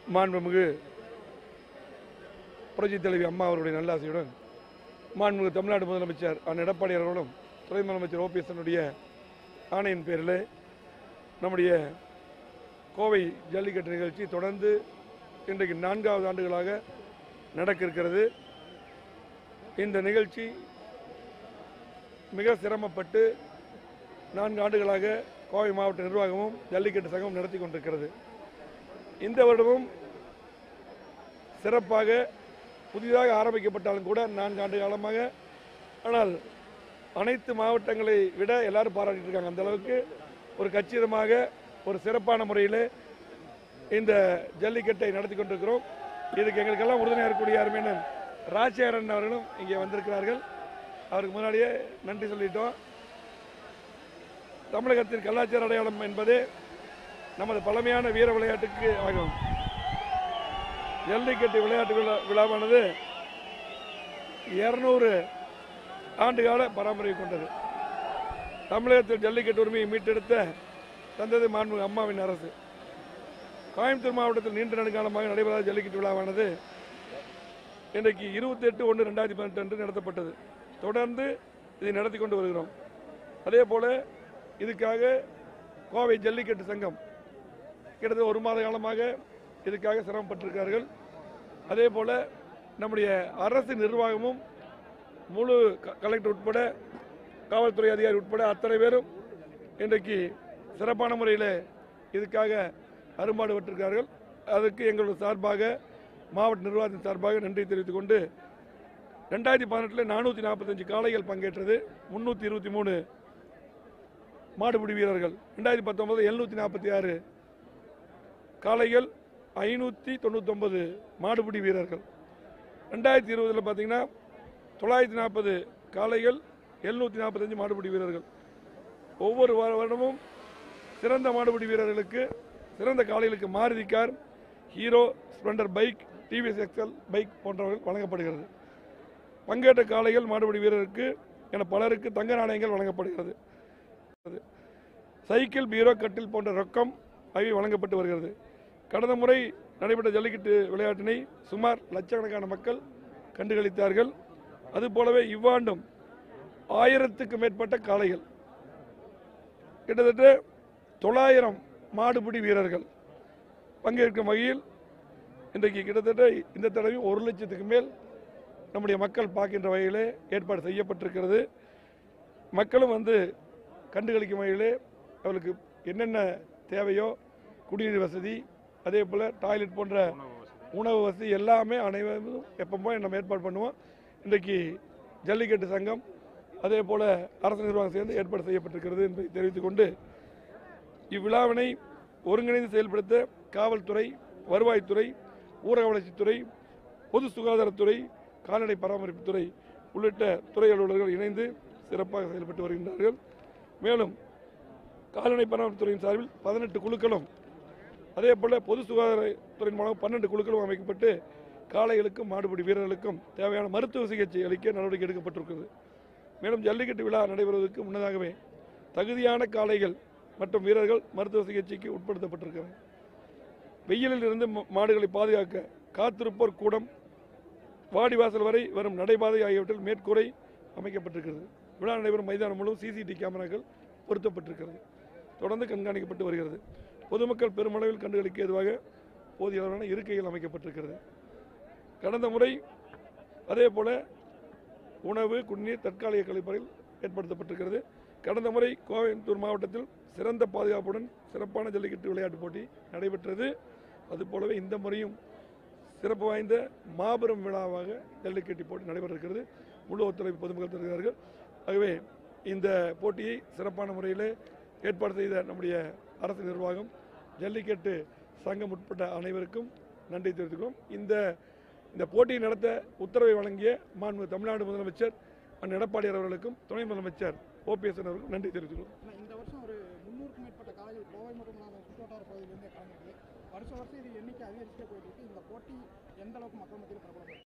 மாண்புமிகு புரட்சித் தலைவி அம்மா அவருடைய நல்லாசையுடன் மாண்புமிகு தமிழ்நாடு முதலமைச்சர் அண்ணன் எடப்பாடி அவர்களும் துணை முதலமைச்சர் ஓபிஎஸ்னுடைய ஆணையின் பேரில் நம்முடைய கோவை ஜல்லிக்கட்டு நிகழ்ச்சி தொடர்ந்து இன்றைக்கு நான்காவது ஆண்டுகளாக நடக்க இருக்கிறது இந்த நிகழ்ச்சி மிக சிரமப்பட்டு நான்கு ஆண்டுகளாக கோவை மாவட்ட நிர்வாகமும் ஜல்லிக்கட்டு சங்கமும் நடத்தி கொண்டிருக்கிறது இந்த வருடமும் சிறப்பாக புதிதாக ஆரம்பிக்கப்பட்டாலும் கூட நான்கு ஆண்டு காலமாக ஆனால் அனைத்து மாவட்டங்களை விட எல்லாரும் பாராட்டிட்டு இருக்காங்க அந்த அளவுக்கு ஒரு கச்சிதமாக ஒரு சிறப்பான முறையில் இந்த ஜல்லிக்கட்டை நடத்தி கொண்டிருக்கிறோம் இதுக்கு எங்களுக்கெல்லாம் உறுதுணையாக இருக்கக்கூடிய அருமையான ராஜசேகரன் அவர்களும் இங்கே வந்திருக்கிறார்கள் அவருக்கு முன்னாடியே நன்றி சொல்லிட்டோம் தமிழகத்தின் கலாச்சார அடையாளம் என்பது நமது பழமையான வீர விளையாட்டுக்கு ஆகும் ஜல்லிக்கட்டு விளையாட்டு விழா விழாவானது இருநூறு ஆண்டுகால பராமரிப்பு கொண்டது தமிழகத்தில் ஜல்லிக்கட்டு உரிமையை மீட்டெடுத்த தந்தது மாண்புமிகு அம்மாவின் அரசு கோயம்புத்தூர் மாவட்டத்தில் நீண்ட நெடுங்காலமாக நடைபெறாத ஜல்லிக்கட்டு விழாவானது இன்றைக்கு இருபத்தி எட்டு ஒன்று ரெண்டாயிரத்தி பதினெட்டு அன்று நடத்தப்பட்டது தொடர்ந்து இதை நடத்தி கொண்டு வருகிறோம் அதே போல இதுக்காக கோவை ஜல்லிக்கட்டு சங்கம் கிட்டத்தட்ட ஒரு மாத காலமாக இதுக்காக சிரமப்பட்டிருக்கார்கள் அதே போல நம்முடைய அரசு நிர்வாகமும் முழு க- கலெக்டர் உட்பட காவல்துறை அதிகாரி உட்பட அத்தனை பேரும் இன்றைக்கு சிறப்பான முறையில் இதுக்காக அரும்பாடுபட்டிருக்கார்கள் அதுக்கு எங்களோட சார்பாக மாவட்ட நிர்வாகத்தின் சார்பாக நன்றி தெரிவித்துக் கொண்டு ரெண்டாயிரத்தி பதினெட்டில் நானூற்றி நாற்பத்தஞ்சு காளைகள் பங்கேற்றது முந்நூற்றி இருபத்தி மூணு மாடுபிடி வீரர்கள் ரெண்டாயிரத்தி பத்தொன்பது எழுநூற்றி நாற்பத்தி ஆறு காளைகள் ஐநூற்றி தொண்ணூத்தொம்பது மாடுபிடி வீரர்கள் ரெண்டாயிரத்தி இருபதில் பார்த்தீங்கன்னா தொள்ளாயிரத்தி நாற்பது காளைகள் எழுநூற்றி நாற்பத்தஞ்சு மாடுபிடி வீரர்கள் ஒவ்வொரு வரு- வருடமும் சிறந்த மாடுபிடி வீரர்களுக்கு சிறந்த காளைகளுக்கு Maruti car Hero Splendor bike TVS Excel bike போன்றவர்கள் வழங்கப்படுகிறது பங்கேற்ற காளைகள் மாடுபிடி வீரருக்கு என பலருக்கு தங்க நாணயங்கள் வழங்கப்படுகிறது சைக்கிள் பீரோ கட்டில் போன்ற ரொக்கம் ஆகியவை வழங்கப்பட்டு வருகிறது கடந்த முறை நடைபெற்ற ஜல்லிக்கட்டு விளையாட்டினை சுமார் லட்சக்கணக்கான மக்கள் கண்டுகளித்தார்கள் அதுபோலவே இவ்வாண்டும் ஆயிரத்துக்கு மேற்பட்ட காளைகள் கிட்டத்தட்ட தொள்ளாயிரம் மாடுபிடி வீரர்கள் பங்கேற்கும் வகையில் இன்றைக்கு கிட்டத்தட்ட இந்த தடவை ஒரு லட்சத்துக்கு மேல் நம்முடைய மக்கள் பார்க்கின்ற வகையிலே ஏற்பாடு செய்யப்பட்டிருக்கிறது மக்களும் வந்து கண்டுகளிக்கும் வகையிலே அவர்களுக்கு என்னென்ன தேவையோ குடிநீர் வசதி அதே போல் டாய்லெட் போன்ற உணவு வசதி எல்லாமே அனைவரும் எப்பவுமே நம்ம ஏற்பாடு பண்ணுவோம் இன்றைக்கு ஜல்லிக்கட்டு சங்கம் அதே போல் அரசு நிர்வாகம் சேர்ந்து ஏற்பாடு செய்யப்பட்டிருக்கிறது என்பதை தெரிவித்துக் கொண்டு இவ்விழாவினை ஒருங்கிணைந்து செயல்படுத்த காவல்துறை வருவாய்த்துறை ஊரக வளர்ச்சித்துறை பொது சுகாதாரத்துறை கால்நடை பராமரிப்புத்துறை உள்ளிட்ட துறை அலுவலர்கள் இணைந்து சிறப்பாக செயல்பட்டு வருகின்றார்கள் மேலும் கால்நடை பராமரிப்புத்துறையின் சார்பில் பதினெட்டு குழுக்களும் அதே போல பொது சுகாதாரத்துறையின் மூலம் பன்னெண்டு குழுக்களும் அமைக்கப்பட்டு காளைகளுக்கும் மாடுபிடி வீரர்களுக்கும் தேவையான மருத்துவ சிகிச்சை அளிக்க நடவடிக்கை எடுக்கப்பட்டிருக்கிறது மேலும் ஜல்லிக்கட்டு விழா நடைபெறுவதற்கு முன்னதாகவே தகுதியான காளைகள் மற்றும் வீரர்கள் மருத்துவ சிகிச்சைக்கு உட்படுத்தப்பட்டிருக்கிறார்கள் வெயிலில் இருந்து ம- மாடுகளை பாதுகாக்க காத்திருப்போர் கூடம் வாடிவாசல் வரை வரும் நடைபாதை ஆகியவற்றில் மேற்கூரை அமைக்கப்பட்டிருக்கிறது விழா நடைபெறும் மைதானம் முழுவதும் சிசிடிவி கேமராக்கள் பொருத்தப்பட்டிருக்கிறது தொடர்ந்து கண்காணிக்கப்பட்டு வருகிறது பொதுமக்கள் பெருமளவில் கண்டுகளிக்க ஏதுவாக போதிய அளவிலான இருக்கைகள் அமைக்கப்பட்டிருக்கிறது கடந்த முறை அதே போல உணவு குடிநீர் தற்காலிக கழிப்பறையில் ஏற்படுத்தப்பட்டிருக்கிறது கடந்த முறை கோயம்புத்தூர் மாவட்டத்தில் சிறந்த பாதுகாப்புடன் சிறப்பான ஜல்லிக்கட்டு விளையாட்டு போட்டி நடைபெற்றது அதுபோலவே இந்த முறையும் சிறப்பு வாய்ந்த மாபெரும் விழாவாக ஜல்லிக்கட்டு போட்டி நடைபெற இருக்கிறது முழு ஒத்துழைப்பு பொதுமக்கள் தருகிறார்கள் ஆகவே இந்த போட்டியை சிறப்பான முறையில் ஏற்பாடு செய்த நம்முடைய அரசு நிர்வாகம் ஜல்லிக்கட்டு சங்கம் உட்பட்ட அனைவருக்கும் நன்றி தெரிவித்துக்கிறோம் இந்த இந்த போட்டியை நடத்த உத்தரவை வழங்கிய மாண்பு தமிழ்நாடு முதலமைச்சர் அண்ணன் எடப்பாடியார் அவர்களுக்கும் துணை முதலமைச்சர் ஓபிஎஸ் அவர்களுக்கும் நன்றி தெரிவித்துக்கிறோம் ஆனா, இந்த வருஷம் ஒரு முந்நூறுக்கும் மேற்பட்ட காளைகள் கோவை மற்றும் நான் சுற்றுவட்டார பகுதியிலிருந்தே கலந்துருக்கு வருஷம் வருஷம் இது எண்ணிக்கை அதிகரிச்சுட்டே போயிட்டு இருக்கு இந்த போட்டி எந்த அளவுக்கு மக்கள் மத்தியில் பிரபலம்